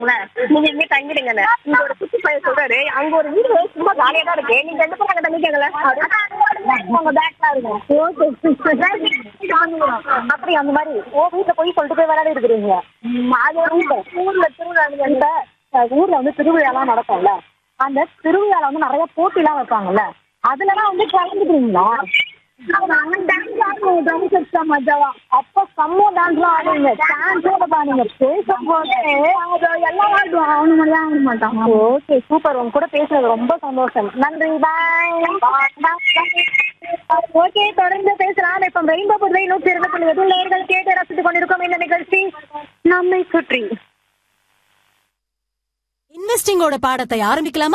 நீங்க இங்கே தங்கிடுங்கன்னு இங்க ஒரு குட்டி பையன் சொல்றாரு அங்க ஒரு வீடு சும்மா காலியா தான் இருக்கு நீங்க ரெண்டு பேரும் அங்க தங்கிக்கங்கள உங்க பேக்லாம் இருக்கும் அப்படி அந்த மாதிரி ஓ வீட்டுல போய் சொல்லிட்டு போய் விளையாடி இருக்கிறீங்க அது வந்து ஊர்ல திருவிழா இப்ப அஹ், ஊர்ல வந்து திருவிழாலாம் நடக்கும்ல அந்த திருவிழால வந்து நிறைய போட்டிலாம் வைப்பாங்கல்ல அதுலலாம் வந்து கலந்துக்கிறீங்களா அப்ப செம்ம டான்ஸ்லாம் ஆடுவீங்க டான்ஸோட பாருங்க பேசும்போது எல்லாம் ஆடுவான் அவனு மட்டும் தான் ஆட மாட்டான் ஓகே சூப்பர் உங்க கூட பேசுறது ரொம்ப சந்தோஷம் நன்றி பாய் ஓகே தொடர்ந்து பேசலாம் இப்ப ரெயின்போ புதுவை நூற்றி இரண்டு புள்ளி எது நேர்கள் கேட்டு ரசித்துக் கொண்டிருக்கோம் இந்த நிகழ்ச்சி நம்மை சுற்றி இன்வெஸ்டிங்கோட பாடத்தை ஆரம்பிக்கலாமா